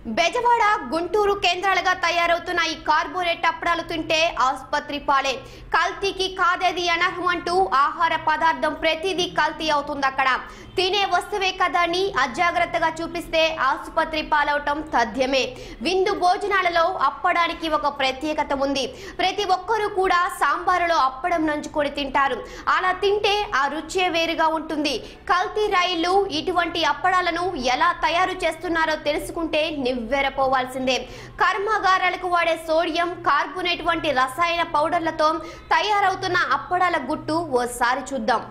బెజవాడ గుంటూరు కేంద్రాలుగా తయారవుతున్న ఈ కార్బోరేట్ అప్పడాలు తింటే ఆసుపత్రి పాలే కల్తీకి కాదేది అనర్హం అంటూ ఆహార పదార్థం ప్రతిదీ కల్తీ అవుతుంది అక్కడ తినే వస్తువే కదా అని అజాగ్రత్తగా చూపిస్తే ఆసుపత్రి పాలవటం తథ్యమే విందు భోజనాలలో అప్పడానికి ఒక ప్రత్యేకత ఉంది ప్రతి ఒక్కరూ కూడా సాంబారులో అప్పడం నంచుకొని తింటారు అలా తింటే ఆ రుచే వేరుగా ఉంటుంది కల్తీ రైళ్లు ఇటువంటి అప్పడాలను ఎలా తయారు చేస్తున్నారో తెలుసుకుంటే నివ్వెరపోవాల్సిందే కర్మాగారాలకు వాడే సోడియం కార్బోనేట్ వంటి రసాయన పౌడర్లతో తయారవుతున్న అప్పడాల గుట్టు ఓసారి చూద్దాం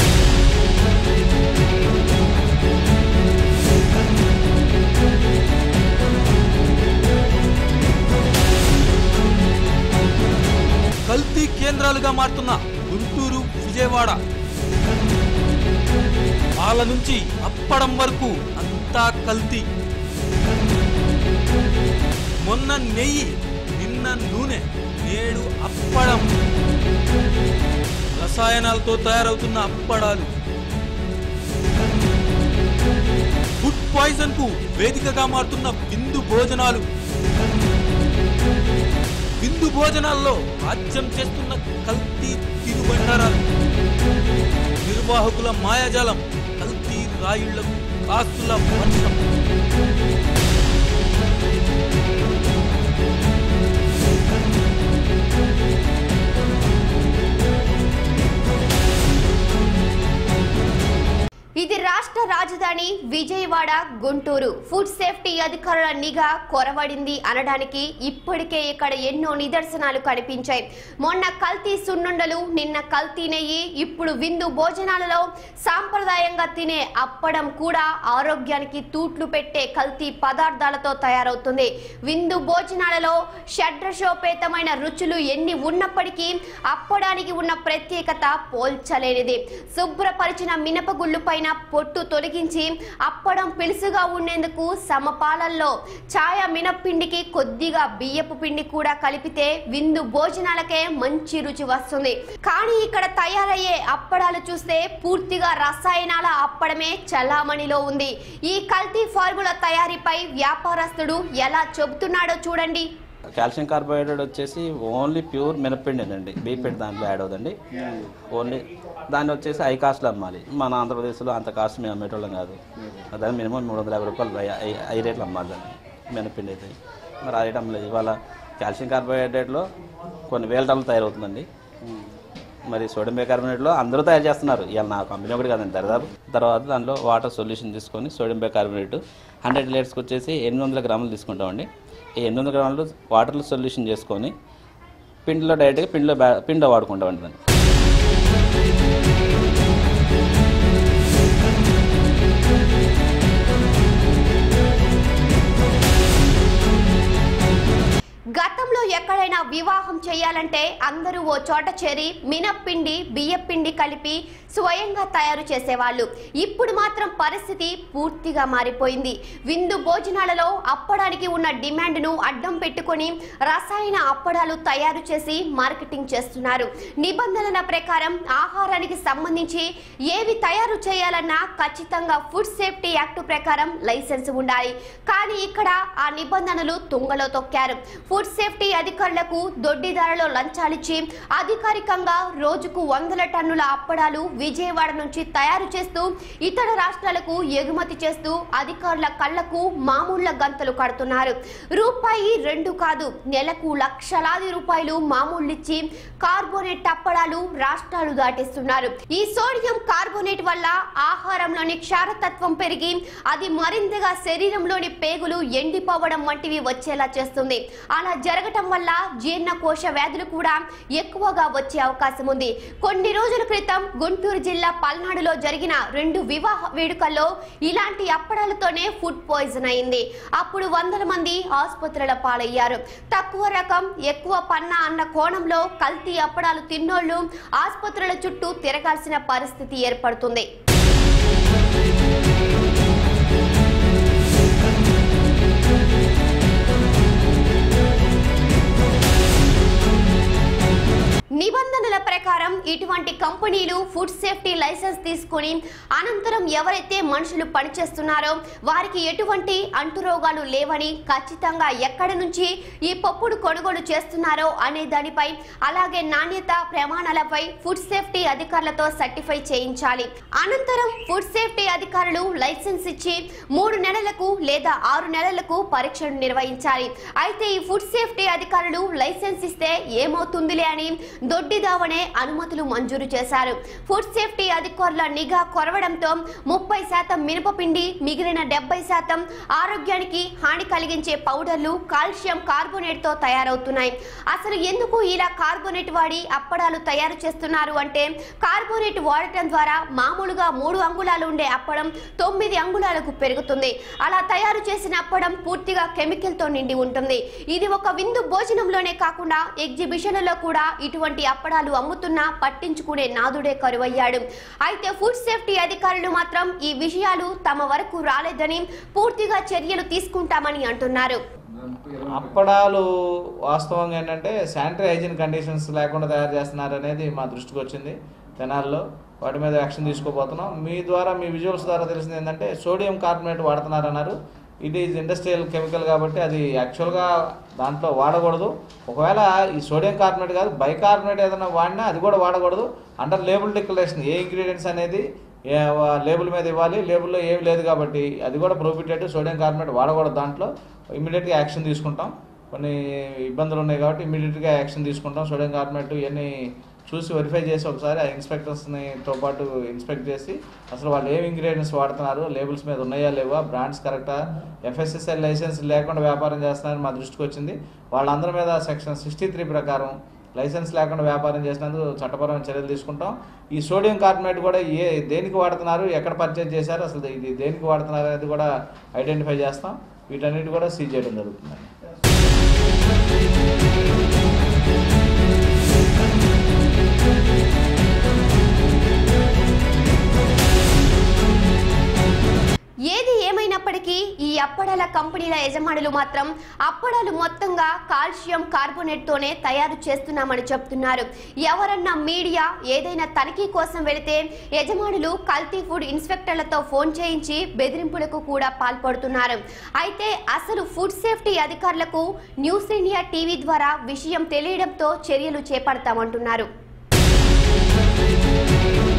కల్తీ కేంద్రాలుగా మారుతున్న గుంటూరు విజయవాడ పాల నుంచి అప్పడం వరకు అంతా కల్తీ మొన్న నెయ్యి నిన్న నూనె నేడు అప్పడం రసాయనాలతో తయారవుతున్న అప్పడాలు ఫుడ్ పాయిజన్ కు వేదికగా మారుతున్న విందు భోజనాలు విందు భోజనాల్లో రాజ్యం చేస్తున్న కల్తీ తినుబండారాలు నిర్వాహకుల మాయాజాలం కల్తీ రాయిళ్లకు కాస్తుల వర్షం ఇది రాష్ట్ర రాజధాని విజయవాడ గుంటూరు ఫుడ్ సేఫ్టీ అధికారుల నిఘా కొరవడింది అనడానికి ఇప్పటికే ఇక్కడ ఎన్నో నిదర్శనాలు కనిపించాయి మొన్న కల్తీ సున్నుండలు నిన్న కల్తీ నెయ్యి ఇప్పుడు విందు భోజనాలలో సాంప్రదాయంగా తినే అప్పడం కూడా ఆరోగ్యానికి తూట్లు పెట్టే కల్తీ పదార్థాలతో తయారవుతుంది విందు భోజనాలలో షడ్రశోపేతమైన రుచులు ఎన్ని ఉన్నప్పటికీ అప్పడానికి ఉన్న ప్రత్యేకత పోల్చలేనిది శుభ్రపరిచిన మినపగుళ్ళు పైన పొట్టు తొలగించి అప్పడం పిలుసుగా ఉండేందుకు సమపాలల్లో ఛాయ మినప్పిండికి కొద్దిగా బియ్యపు పిండి కూడా కలిపితే విందు భోజనాలకే మంచి రుచి వస్తుంది కానీ ఇక్కడ తయారయ్యే అప్పడాలు చూస్తే పూర్తిగా రసాయనాల అప్పడమే చలామణిలో ఉంది ఈ కల్తీ ఫార్ములా తయారీపై వ్యాపారస్తుడు ఎలా చెబుతున్నాడో చూడండి కాల్షియం కార్బోహైడ్రేట్ వచ్చేసి ఓన్లీ ప్యూర్ మినపిండేనండి బీపెట్ దాంట్లో యాడ్ అవుతుంది ఓన్లీ దాన్ని వచ్చేసి హై కాస్ట్లో అమ్మాలి మన ఆంధ్రప్రదేశ్లో అంత కాస్ట్ మేము అమ్మేటోళ్ళం కాదు దాన్ని మినిమం మూడు వందల యాభై రూపాయలు హై- హై- హై రేట్లు అమ్మాలి దాన్ని మినపిండి అయితే మరి ఆ రేట్ అమ్మలేదు ఇవాళ కాల్షియం కార్బోహైడ్రేట్లో కొన్ని వేల టన్నులు తయారవుతుందండి మరి సోడియం బైకార్బోనేట్లో అందరూ తయారు చేస్తున్నారు ఇవాళ నా కంపెనీ ఒకటి కాదండి దరిదాపు తర్వాత దాంట్లో వాటర్ సొల్యూషన్ తీసుకొని సోడియం బైకార్బోనేట్ హండ్రెడ్ లీటర్స్కి వచ్చేసి ఎనిమిది వందల గ్రాములు తీసుకుంటామండి ఈ ఎనిమిది వందల గ్రాములు వాటర్లో సొల్యూషన్ చేసుకొని పిండిలో డైరెక్ట్గా పిండిలో బ్యా పిండిలో వాడుకుంటామండి దాన్ని గతంలో ఎక్కడైనా వివాహం చేయాలంటే అందరూ ఓ చోట చేరి మినప్పిండి బియ్యపిండి కలిపి స్వయంగా తయారు చేసేవాళ్ళు ఇప్పుడు మాత్రం పరిస్థితి పూర్తిగా మారిపోయింది విందు భోజనాలలో అప్పడానికి ఉన్న డిమాండ్ను అడ్డం పెట్టుకొని రసాయన అప్పడాలు తయారు చేసి మార్కెటింగ్ చేస్తున్నారు నిబంధనల ప్రకారం ఆహారానికి సంబంధించి ఏవి తయారు చేయాలన్నా ఖచ్చితంగా ఫుడ్ సేఫ్టీ యాక్ట్ ప్రకారం లైసెన్స్ ఉండాలి కానీ ఇక్కడ ఆ నిబంధనలు తుంగలో తొక్కారు ఫుడ్ సేఫ్టీ అధికారులకు దొడ్డి ధరలో లంచాలిచ్చి అధికారికంగా రోజుకు వందల టన్నుల అప్పడాలు విజయవాడ నుంచి తయారు చేస్తూ ఇతర రాష్ట్రాలకు ఎగుమతి చేస్తూ అధికారుల కళ్లకు మామూళ్ల గంతలు కడుతున్నారు రూపాయి రెండు కాదు నెలకు లక్షలాది రూపాయలు మామూళ్ళిచ్చి కార్బోనేట్ అప్పడాలు రాష్ట్రాలు దాటిస్తున్నారు ఈ సోడియం కార్బోనేట్ వల్ల ఆహారంలోని క్షారతత్వం పెరిగి అది మరింతగా శరీరంలోని పేగులు ఎండిపోవడం వంటివి వచ్చేలా చేస్తుంది అలా జరగటం వల్ల జీర్ణకోశ వ్యాధులు కూడా ఎక్కువగా వచ్చే అవకాశం ఉంది కొన్ని రోజుల క్రితం గుంటూరు జిల్లా పల్నాడులో జరిగిన రెండు వివాహ వేడుకల్లో ఇలాంటి అప్పడాలతోనే ఫుడ్ పాయిజన్ అయింది అప్పుడు వందల మంది ఆసుపత్రుల పాలయ్యారు తక్కువ రకం ఎక్కువ పన్నా అన్న కోణంలో కల్తీ అప్పడాలు తిన్నోళ్లు ఆసుపత్రుల చుట్టూ తిరగాల్సిన పరిస్థితి ఏర్పడుతుంది నిబంధనల ప్రకారం ఇటువంటి కంపెనీలు ఫుడ్ సేఫ్టీ లైసెన్స్ తీసుకుని అనంతరం ఎవరైతే మనుషులు పనిచేస్తున్నారో వారికి ఎటువంటి అంటురోగాలు లేవని ఖచ్చితంగా ఎక్కడి నుంచి ఈ పప్పును కొనుగోలు చేస్తున్నారో అనే దానిపై అలాగే నాణ్యత ప్రమాణాలపై ఫుడ్ సేఫ్టీ అధికారులతో సర్టిఫై చేయించాలి అనంతరం ఫుడ్ సేఫ్టీ అధికారులు లైసెన్స్ ఇచ్చి మూడు నెలలకు లేదా ఆరు నెలలకు పరీక్షలు నిర్వహించాలి అయితే ఈ ఫుడ్ సేఫ్టీ అధికారులు లైసెన్స్ ఇస్తే ఏమవుతుందిలే అని దొడ్డిదావనే అనుమతులు మంజూరు చేశారు ఫుడ్ సేఫ్టీ అధికారుల నిఘా కొరవడంతో ముప్పై శాతం మినపపిండి మిగిలిన డెబ్బై శాతం ఆరోగ్యానికి హాని కలిగించే పౌడర్లు కాల్షియం కార్బోనేట్ తో తయారవుతున్నాయి అసలు ఎందుకు ఇలా కార్బోనేట్ వాడి అప్పడాలు తయారు చేస్తున్నారు అంటే కార్బోనేట్ వాడటం ద్వారా మామూలుగా మూడు అంగుళాలు ఉండే అప్పడం తొమ్మిది అంగుళాలకు పెరుగుతుంది అలా తయారు చేసిన అప్పడం పూర్తిగా కెమికల్ తో నిండి ఉంటుంది ఇది ఒక విందు భోజనంలోనే కాకుండా ఎగ్జిబిషన్లలో కూడా ఇటువంటి అప్పడాలు అమ్ముతున్నా పట్టించుకునే నాదుడే కరువయ్యాడు అయితే ఫుడ్ సేఫ్టీ అధికారులు మాత్రం ఈ విషయాలు తమ వరకు రాలేదని పూర్తిగా చర్యలు తీసుకుంటామని అంటున్నారు అప్పడాలు వాస్తవంగా ఏంటంటే శానిటరీ హైజీన్ కండిషన్స్ లేకుండా తయారు చేస్తున్నారు అనేది మా దృష్టికి వచ్చింది తెనాల్లో వాటి మీద యాక్షన్ తీసుకోబోతున్నాం మీ ద్వారా మీ విజువల్స్ ద్వారా తెలిసింది ఏంటంటే సోడియం కార్బోనేట్ వాడుతున్నారన్నారు ఇది ఇండస్ట్రియల్ కెమికల్ కాబట్టి అది యాక్చువల్గా దాంట్లో వాడకూడదు ఒకవేళ ఈ సోడియం కార్బోనేట్ కాదు బైకార్బోనేట్ ఏదైనా వాడినా అది కూడా వాడకూడదు అండర్ లేబుల్ డిక్లరేషన్ ఏ ఇంగ్రీడియంట్స్ అనేది ఏ లేబుల్ మీద ఇవ్వాలి లేబుల్లో ఏమి లేదు కాబట్టి అది కూడా ప్రొహిబిటెడ్ సోడియం కార్బోనేట్ వాడకూడదు దాంట్లో ఇమీడియట్గా యాక్షన్ తీసుకుంటాం కొన్ని ఇబ్బందులు ఉన్నాయి కాబట్టి ఇమీడియట్గా యాక్షన్ తీసుకుంటాం సోడియం కార్బోనేట్ ఇవన్నీ చూసి వెరిఫై చేసి ఒకసారి ఆ ఇన్స్పెక్టర్స్ని తో పాటు ఇన్స్పెక్ట్ చేసి అసలు వాళ్ళు ఏం ఇంగ్రీడియంట్స్ వాడుతున్నారు లేబుల్స్ మీద ఉన్నాయా లేవా బ్రాండ్స్ కరెక్టా ఎఫ్ఎస్ఎస్ఐ లైసెన్స్ లేకుండా వ్యాపారం చేస్తున్నారని మా దృష్టికి వచ్చింది వాళ్ళందరి మీద సెక్షన్ సిక్స్టీ త్రీ ప్రకారం లైసెన్స్ లేకుండా వ్యాపారం చేసినందుకు చట్టపరమైన చర్యలు తీసుకుంటాం ఈ సోడియం కార్బోనేట్ కూడా ఏ దేనికి వాడుతున్నారు ఎక్కడ పర్చేజ్ చేశారు అసలు ఇది దేనికి వాడుతున్నారు అనేది కూడా ఐడెంటిఫై చేస్తాం వీటన్నిటి కూడా సీజ్ చేయడం జరుగుతుంది ఏది ఏమైనప్పటికీ ఈ అప్పడాల కంపెనీల యజమానులు మాత్రం అప్పడాలు మొత్తంగా కాల్షియం కార్బోనేట్ తోనే తయారు చేస్తున్నామని చెప్తున్నారు ఎవరన్నా మీడియా ఏదైనా తనిఖీ కోసం వెళితే యజమానులు కల్తీ ఫుడ్ ఇన్స్పెక్టర్లతో ఫోన్ చేయించి బెదిరింపులకు కూడా పాల్పడుతున్నారు అయితే అసలు ఫుడ్ సేఫ్టీ అధికారులకు న్యూస్ ఇండియా టీవీ ద్వారా విషయం తెలియడంతో చర్యలు చేపడతామంటున్నారు